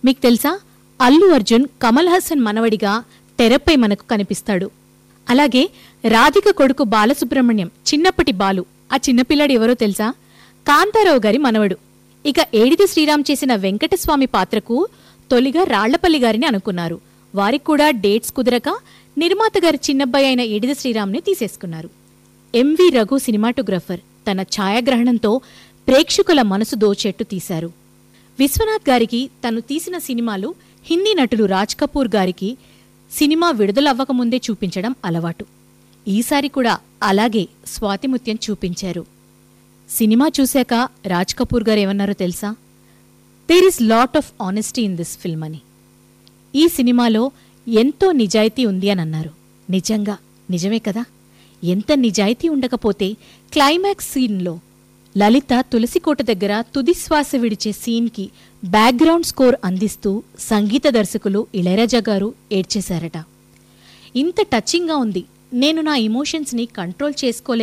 మీకు తెలుసా అల్లు అర్జున్ కమల్ హాసన్ మనవడిగా తెరపై మనకు కనిపిస్తాడు అలాగే రాధిక కొడుకు బాలసుబ్రహ్మణ్యం చిన్నప్పటి బాలు ఆ చిన్నపిల్లాడు ఎవరో తెలుసా కాంతారావు గారి మనవడు ఇక ఏడిది శ్రీరామ్ చేసిన వెంకటస్వామి పాత్రకు తొలిగా రాళ్లపల్లి గారిని అనుకున్నారు వారికి కూడా డేట్స్ కుదరక నిర్మాత గారి చిన్నబ్బాయి అయిన ఏడిది శ్రీరామ్ని తీసేసుకున్నారు ఎంవి రఘు సినిమాటోగ్రఫర్ తన ఛాయాగ్రహణంతో ప్రేక్షకుల మనసు దోచేట్టు తీశారు విశ్వనాథ్ గారికి తను తీసిన సినిమాలు హిందీ నటులు రాజ్ కపూర్ గారికి సినిమా విడుదలవ్వకముందే చూపించడం అలవాటు ఈసారి కూడా అలాగే స్వాతిముత్యం చూపించారు సినిమా చూశాక రాజ్ కపూర్ గారు ఏమన్నారో తెలుసా there is lot of honesty in this film అని ఈ సినిమాలో ఎంతో నిజాయితీ ఉంది అని అన్నారు నిజంగా నిజమే కదా ఎంత నిజాయితీ ఉండకపోతే క్లైమాక్స్ సీన్లో లలిత తులసికోట దగ్గర తుది శ్వాస విడిచే సీన్కి బ్యాక్గ్రౌండ్ స్కోర్ అందిస్తూ సంగీత దర్శకులు ఇళయరాజా గారు ఏడ్చేశారట ఇంత టచింగ్గా ఉంది నేను నా ఇమోషన్స్ని కంట్రోల్ చేసుకోలే